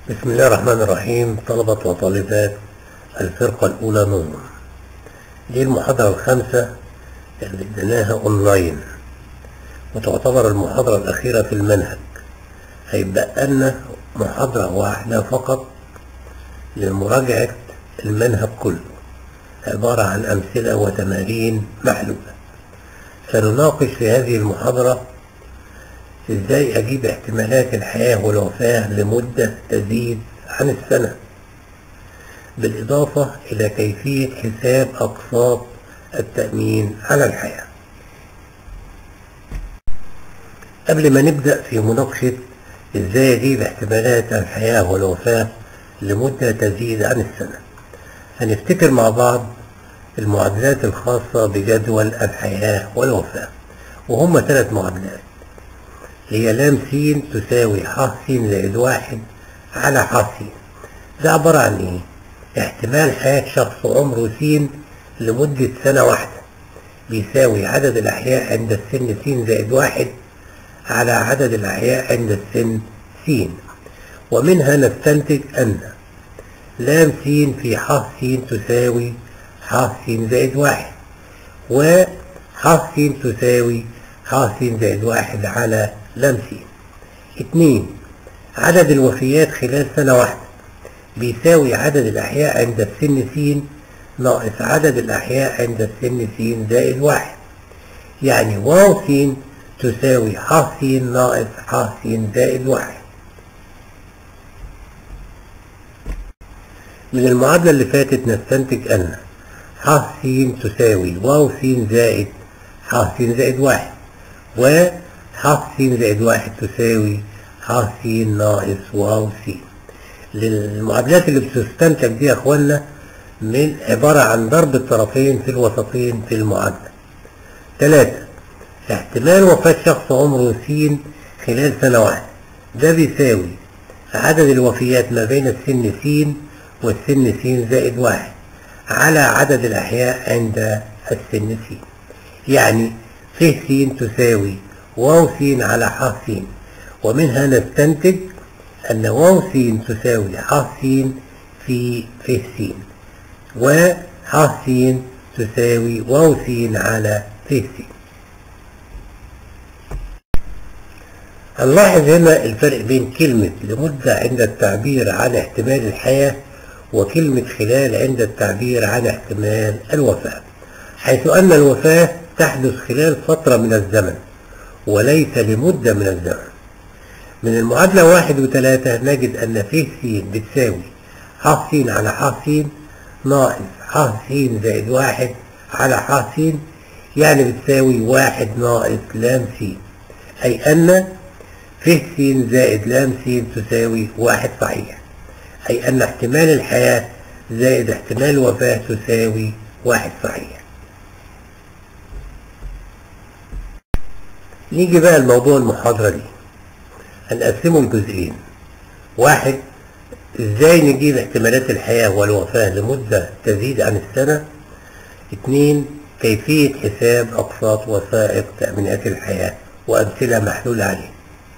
بسم الله الرحمن الرحيم طلبة وطالبات الفرقة الأولى نور دي المحاضرة الخامسة اللي اديناها أونلاين وتعتبر المحاضرة الأخيرة في المنهج هيبقى لنا محاضرة واحدة فقط لمراجعة المنهج كله عبارة عن أمثلة وتمارين محلولة سنناقش في هذه المحاضرة ازاي اجيب احتمالات الحياة والوفاة لمدة تزيد عن السنة بالاضافة الى كيفية حساب اقساط التأمين على الحياة قبل ما نبدأ في مناقشة ازاي اجيب احتمالات الحياة والوفاة لمدة تزيد عن السنة هنفتكر مع بعض المعادلات الخاصة بجدول الحياة والوفاة وهم ثلاث معادلات هي لام س تساوي ح س زائد واحد على ح س ده عبارة عن ايه؟ احتمال حياة شخص عمره س لمدة سنة واحدة بيساوي عدد الأحياء عند السن س زائد واحد على عدد الأحياء عند السن س ومنها نستنتج أن لام س في ح س تساوي ح س زائد واحد وح س تساوي ح س زائد واحد على لام س اتنين عدد الوفيات خلال سنة واحدة بيساوي عدد الأحياء عند السن س ناقص عدد الأحياء عند السن س زائد واحد يعني واو س تساوي ح س ناقص ح س زائد واحد من المعادلة اللي فاتت نستنتج أن ح س تساوي واو س زائد ح س زائد واحد و ح س زائد واحد تساوي ح س ناقص واو س للمعادلات اللي بتستنتج دي يا اخوانا من عبارة عن ضرب الطرفين في الوسطين في المعادلة ثلاثة احتمال وفاة شخص عمره س خلال سنة واحدة ده بيساوي عدد الوفيات ما بين السن س والسن س زائد واحد على عدد الأحياء عند السن س يعني ف س تساوي واو س على ح س ومنها نستنتج أن واو س تساوي ح س في ف س وح س تساوي واو س على ف س هنلاحظ هنا الفرق بين كلمة لمدة عند التعبير عن احتمال الحياة وكلمة خلال عند التعبير عن احتمال الوفاة حيث أن الوفاة تحدث خلال فترة من الزمن وليس لمدة من الزمن من المعادلة واحد وثلاثة نجد أن ف س بتساوي ح س على ح س ناقص ح س زائد واحد على ح س يعني بتساوي واحد ناقص لام س أي أن ف س زائد لام س تساوي واحد صحيح أي أن احتمال الحياة زائد احتمال الوفاة تساوي واحد صحيح نيجي بقى لموضوع المحاضرة دي هنقسمه لجزئين واحد ازاي نجيب احتمالات الحياة والوفاة لمدة تزيد عن السنة اتنين كيفية حساب أقساط وثائق تأمينات الحياة وأمثلة محلولة عليه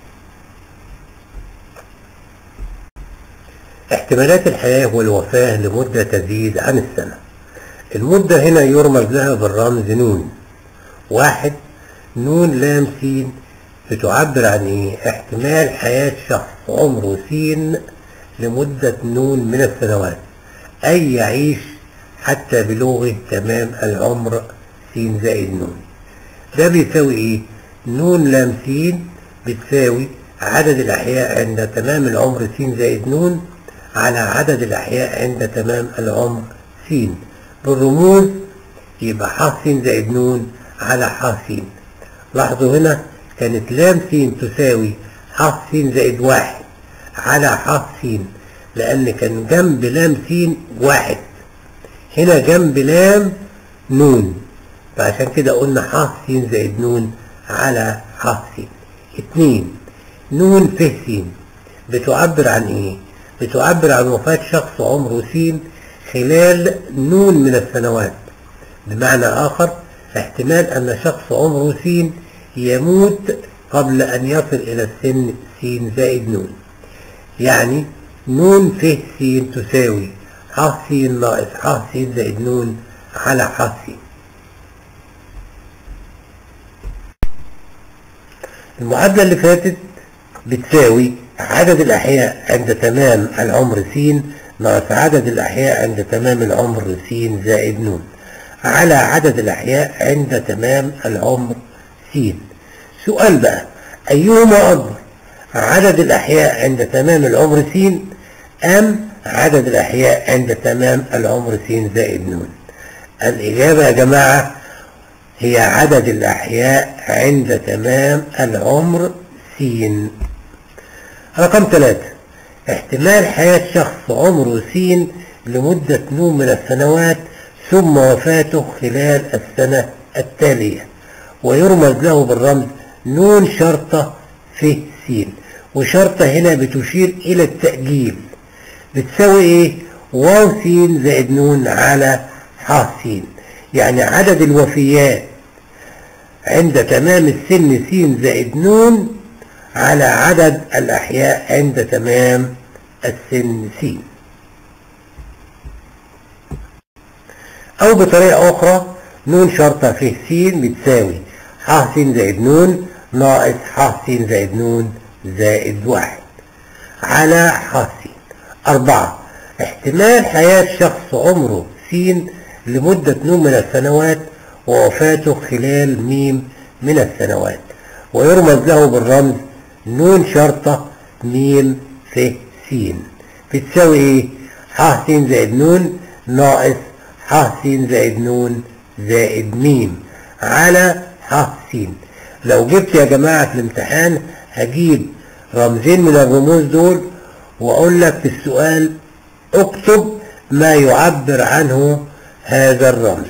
احتمالات الحياة والوفاة لمدة تزيد عن السنة المدة هنا يرمز لها بالرمز نون واحد نون لام س بتعبر عن ايه احتمال حياة شخص عمره س لمدة نون من السنوات اي يعيش حتى بلوغه تمام العمر س زائد نون ده بيساوي ايه نون لام س بتساوي عدد الاحياء عند تمام العمر س زائد نون على عدد الاحياء عند تمام العمر س بالرموز يبقى ح س زائد نون على ح س لاحظوا هنا كانت لام س تساوي ح س زائد واحد على ح س لأن كان جنب لام س واحد هنا جنب لام نون فعشان كده قلنا ح س زائد نون على ح س اتنين نون ف س بتعبر عن ايه؟ بتعبر عن وفاة شخص عمره س خلال نون من السنوات بمعنى آخر احتمال أن شخص عمره س يموت قبل أن يصل إلى السن س زائد نون يعني نون ف س تساوي ح س ناقص ح س زائد نون على ح س المعادلة اللي فاتت بتساوي عدد الأحياء عند تمام العمر س ناقص عدد الأحياء عند تمام العمر س زائد ن على عدد الأحياء عند تمام العمر س سؤال بقى أيهما أكبر عدد الأحياء عند تمام العمر س أم عدد الأحياء عند تمام العمر س زائد ن الإجابة يا جماعة هي عدد الأحياء عند تمام العمر س رقم ثلاثة احتمال حياة شخص عمره س لمدة نوم من السنوات ثم وفاته خلال السنة التالية ويرمز له بالرمز نون شرطة ف س وشرطة هنا بتشير إلى التأجيل بتساوي إيه؟ واو س زائد نون على ح س يعني عدد الوفيات عند تمام السن س زائد نون على عدد الأحياء عند تمام السن س أو بطريقة أخرى نون شرطة ف س بتساوي ح س زائد نون ناقص ح س زائد نون زائد واحد على ح س أربعة احتمال حياة شخص عمره س لمدة نوم من السنوات ووفاته خلال ميم من السنوات ويرمز له بالرمز نون شرطة ميم ف س بتساوي ايه؟ ح س زائد نون ناقص ح س زائد نون زائد ميم على ح س لو جبت يا جماعة في الامتحان هجيب رمزين من الرموز دول واقول لك في السؤال اكتب ما يعبر عنه هذا الرمز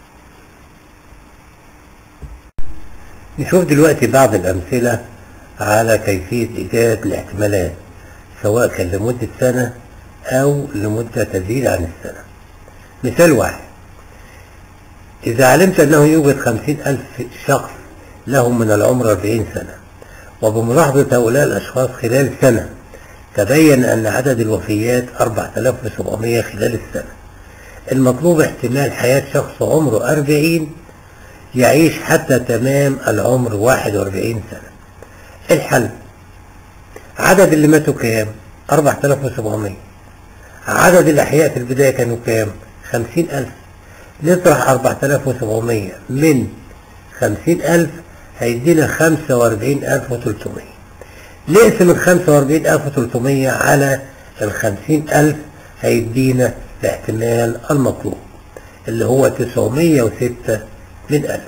نشوف دلوقتي بعض الأمثلة على كيفية إيجاد الاحتمالات سواء كان لمدة سنة أو لمدة تزيد عن السنة مثال واحد إذا علمت أنه يوجد خمسين ألف شخص لهم من العمر أربعين سنة وبملاحظة هؤلاء الأشخاص خلال سنة تبين أن عدد الوفيات 4700 خلال السنة المطلوب احتمال حياة شخص عمره 40 يعيش حتى تمام العمر 41 سنة الحل عدد اللي ماتوا كام 4700 عدد الأحياء في البداية كانوا كام 50000 نطرح 4700 من 50000 هيدينا 45300 نقسم ال 45300 على ال 50000 هيدينا الاحتمال المطلوب اللي هو 906 من 1000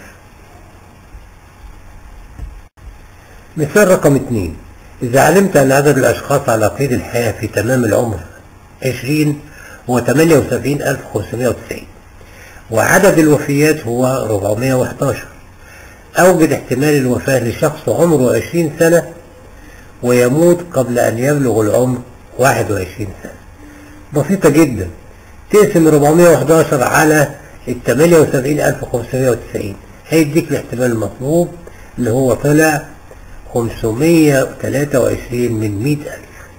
مثال رقم 2 إذا علمت أن عدد الأشخاص على قيد الحياة في تمام العمر 20 هو 78590 وعدد الوفيات هو 411 أوجد احتمال الوفاة لشخص عمره 20 سنة ويموت قبل أن يبلغ العمر 21 سنة بسيطة جدا تقسم 411 على ال 78590 هيديك الاحتمال المطلوب اللي هو طلع 523 من 100000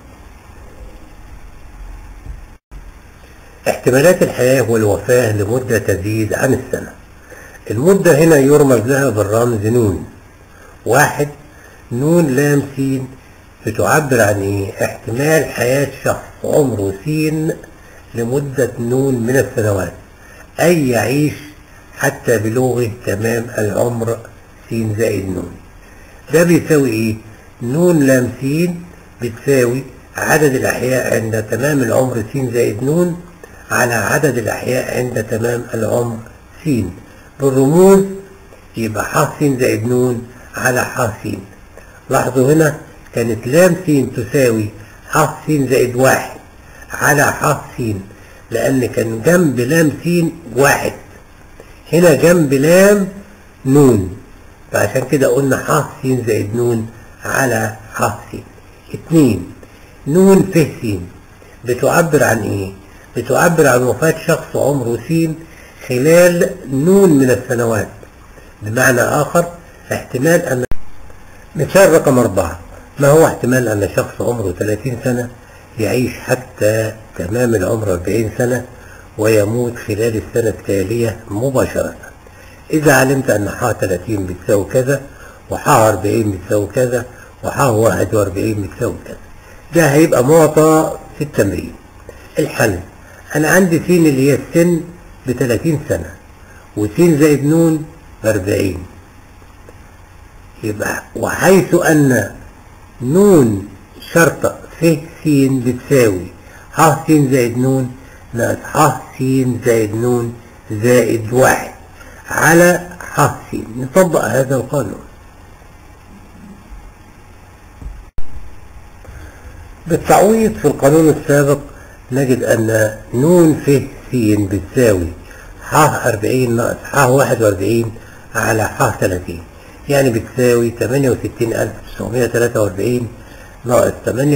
احتمالات الحياة والوفاة لمدة تزيد عن السنة المدة هنا يرمز لها بالرمز نون واحد نون لام سين بتعبر عن ايه احتمال حياة شخص عمره سين لمدة نون من السنوات أي يعيش حتى بلوغه تمام العمر سين زائد نون ده بيساوي ايه نون لام سين بتساوي عدد الأحياء عند تمام العمر سين زائد نون على عدد الأحياء عند تمام العمر سين بالرموز يبقى ح س زائد نون على ح س لاحظوا هنا كانت لام س تساوي ح س زائد واحد على ح س لأن كان جنب لام س واحد هنا جنب لام نون فعشان كده قلنا ح س زائد نون على ح س اتنين نون ف س بتعبر عن ايه؟ بتعبر عن وفاة شخص عمره س خلال نون من السنوات بمعنى آخر احتمال أن مثال رقم أربعة ما هو احتمال أن شخص عمره 30 سنة يعيش حتى تمام العمر 40 سنة ويموت خلال السنة التالية مباشرة إذا علمت أن ح 30 بتساوي كذا وح 40 بتساوي كذا وح 41 بتساوي كذا ده هيبقى معطى في التمرين الحل أنا عندي س اللي هي السن ب 30 سنة وس زائد ن ب 40 يبقى وحيث أن ن شرطة ف س بتساوي ح س زائد ن ناقص ح س زائد ن زائد واحد على ح س نطبق هذا القانون بالتعويض في القانون السابق نجد أن ن ف س بتساوي ح 40 ناقص ح 41 على ح 30 يعني بتساوي 68943 ناقص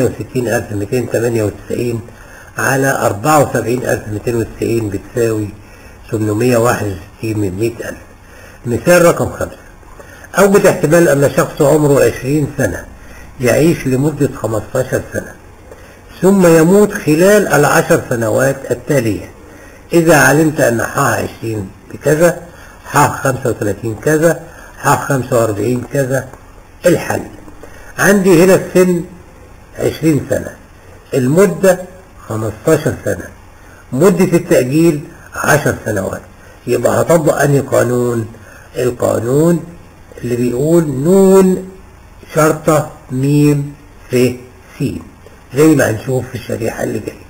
68298 على 74290 بتساوي 861 من 100000 مثال رقم خمسة أوجد احتمال أن شخص عمره 20 سنة يعيش لمدة 15 سنة ثم يموت خلال العشر سنوات التالية إذا علمت أن ح 20 بكذا ح 35 كذا ح 45 كذا الحل عندي هنا السن 20 سنة المدة 15 سنة مدة التأجيل 10 سنوات يبقى هطبق أنهي قانون القانون اللي بيقول نون شرطة ميم ف س زي ما هنشوف في الشريحة اللي جاية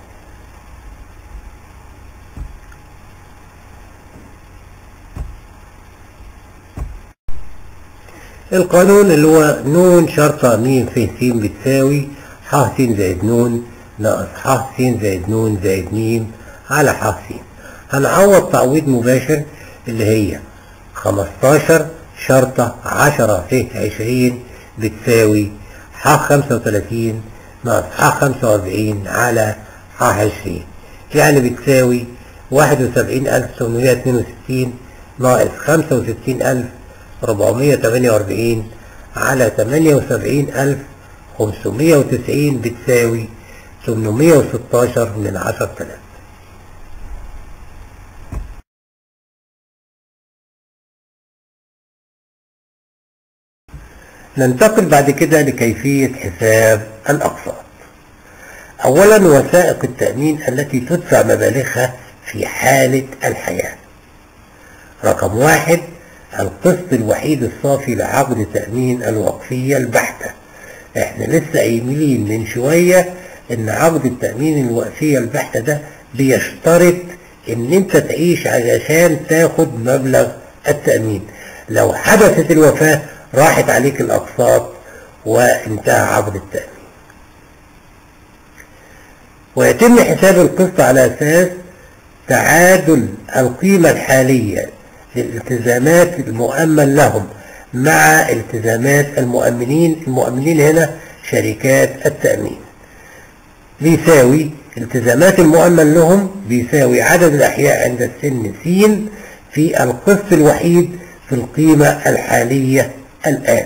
القانون اللي هو ن شرطة م ف س بتساوي ح س زائد ن ناقص ح س زائد ن زائد م على ح س هنعوض تعويض مباشر اللي هي 15 شرطة 10 ف 20 بتساوي ح 35 ناقص ح 45 على ح 20 يعني بتساوي 71862 ناقص 65000 448 على 78590 بتساوي 816 من 10000 ننتقل بعد كده لكيفية حساب الأقساط أولا وثائق التأمين التي تدفع مبالغها في حالة الحياة رقم واحد القسط الوحيد الصافي لعقد تأمين الوقفية البحتة احنا لسه قايلين من شوية ان عقد التأمين الوقفية البحتة ده بيشترط ان انت تعيش علشان تاخد مبلغ التأمين لو حدثت الوفاة راحت عليك الأقساط وانتهى عقد التأمين ويتم حساب القسط على أساس تعادل القيمة الحالية للالتزامات المؤمن لهم مع التزامات المؤمنين المؤمنين هنا شركات التأمين بيساوي التزامات المؤمن لهم بيساوي عدد الأحياء عند السن س في القسط الوحيد في القيمة الحالية الآن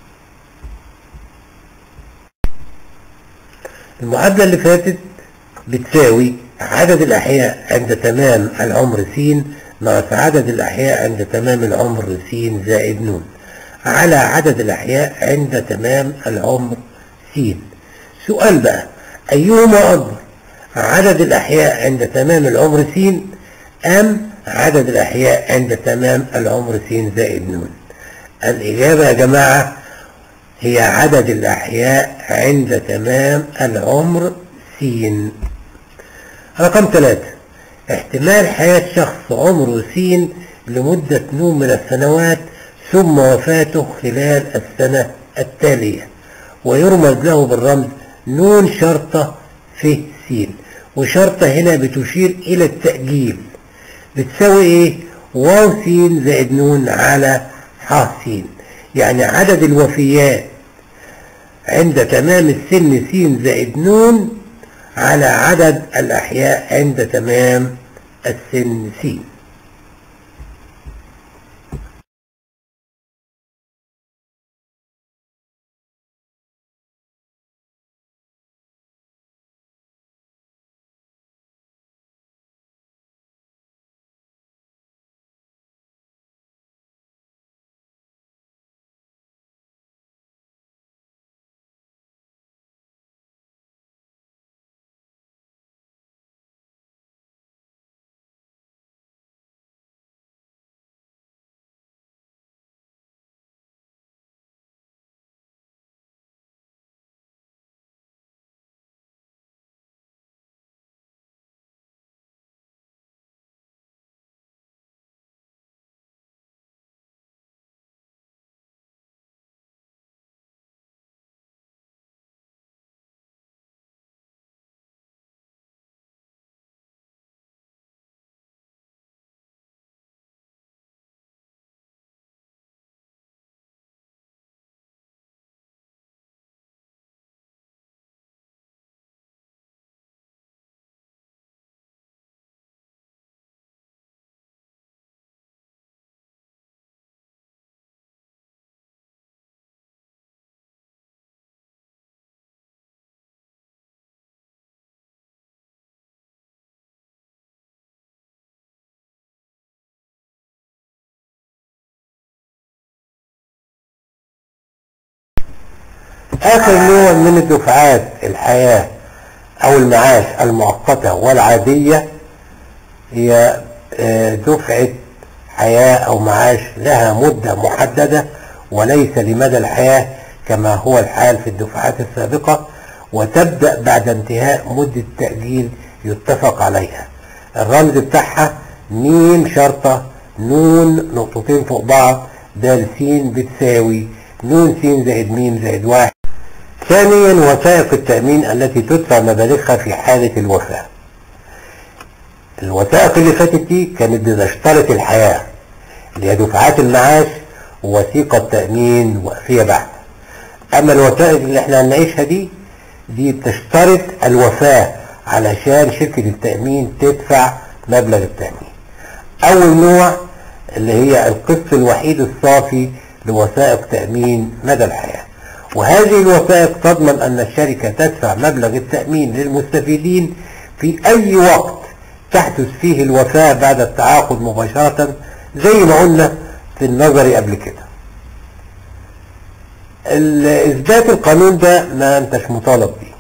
المعادلة اللي فاتت بتساوي عدد الأحياء عند تمام العمر س ناقص عدد الأحياء عند تمام العمر س زائد ن على عدد الأحياء عند تمام العمر س سؤال بقى أيهما أكبر عدد الأحياء عند تمام العمر س أم عدد الأحياء عند تمام العمر س زائد ن الإجابة يا جماعة هي عدد الأحياء عند تمام العمر س رقم ثلاثة احتمال حياة شخص عمره س لمدة نوم من السنوات ثم وفاته خلال السنة التالية ويرمز له بالرمز نون شرطة ف س وشرطة هنا بتشير إلى التأجيل بتساوي إيه؟ واو س زائد نون على ح س يعني عدد الوفيات عند تمام السن س زائد نون على عدد الأحياء عند تمام السن س آخر نوع من الدفعات الحياة أو المعاش المؤقتة والعادية هي آه، دفعة حياة أو معاش لها مدة محددة وليس لمدى الحياة كما هو الحال في الدفعات السابقة وتبدأ بعد انتهاء مدة تأجيل يتفق عليها الرمز بتاعها ميم شرطة نون نقطتين فوق بعض د س بتساوي نون س زائد ميم زائد واحد ثانيا وثائق التأمين التي تدفع مبالغها في حالة الوفاة الوثائق اللي فاتت دي كانت بتشترط الحياة اللي هي دفعات المعاش ووثيقة تأمين وقفية بعد أما الوثائق اللي احنا هنعيشها دي دي بتشترط الوفاة علشان شركة التأمين تدفع مبلغ التأمين أول نوع اللي هي القسط الوحيد الصافي لوثائق تأمين مدى الحياة وهذه الوثائق تضمن أن الشركة تدفع مبلغ التأمين للمستفيدين في أي وقت تحدث فيه الوفاة بعد التعاقد مباشرة زي ما قلنا في النظري قبل كده إثبات القانون ده ما أنتش مطالب بيه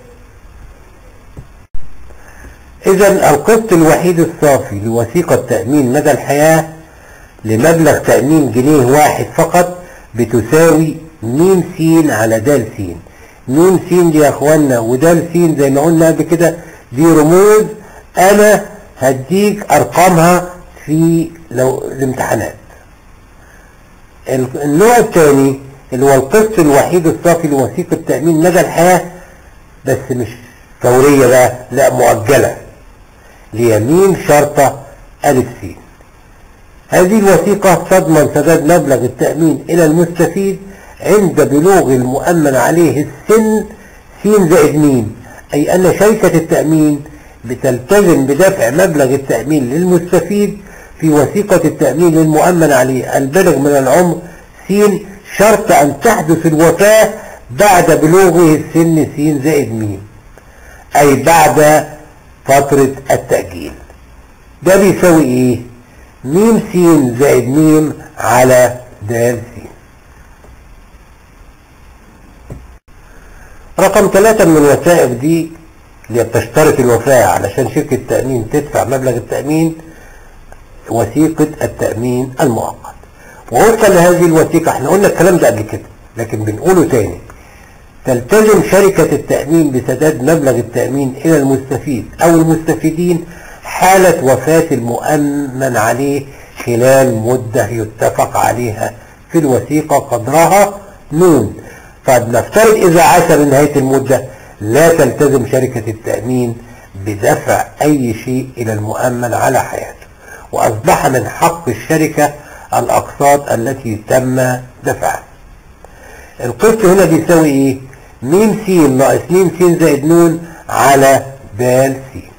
إذا القسط الوحيد الصافي لوثيقة تأمين مدى الحياة لمبلغ تأمين جنيه واحد فقط بتساوي م س على د س م س دي يا اخوانا ود س زي ما قلنا قبل كده دي رموز انا هديك ارقامها في لو الامتحانات النوع الثاني اللي هو القسط الوحيد الصافي لوثيقة تأمين مدى الحياة بس مش فورية بقى لا مؤجلة ليمين شرطة ألف س هذه الوثيقة تضمن سداد مبلغ التأمين إلى المستفيد عند بلوغ المؤمن عليه السن س زائد م أي أن شركة التأمين بتلتزم بدفع مبلغ التأمين للمستفيد في وثيقة التأمين للمؤمن عليه البالغ من العمر س شرط أن تحدث الوفاة بعد بلوغه السن س زائد م أي بعد فترة التأجيل ده بيساوي إيه؟ م س زائد م على د س رقم ثلاثة من الوثائق دي اللي بتشترط الوفاة علشان شركة التأمين تدفع مبلغ التأمين وثيقة التأمين المؤقت ووفقا لهذه الوثيقة احنا قلنا الكلام ده قبل كده لكن بنقوله تاني تلتزم شركة التأمين بسداد مبلغ التأمين إلى المستفيد أو المستفيدين حالة وفاة المؤمن عليه خلال مدة يتفق عليها في الوثيقة قدرها نون فنفترض إذا عاش من نهاية المدة لا تلتزم شركة التأمين بدفع أي شيء إلى المؤمن على حياته وأصبح من حق الشركة الأقساط التي تم دفعها القسط هنا بيساوي إيه؟ م س ناقص م س زائد ن على د س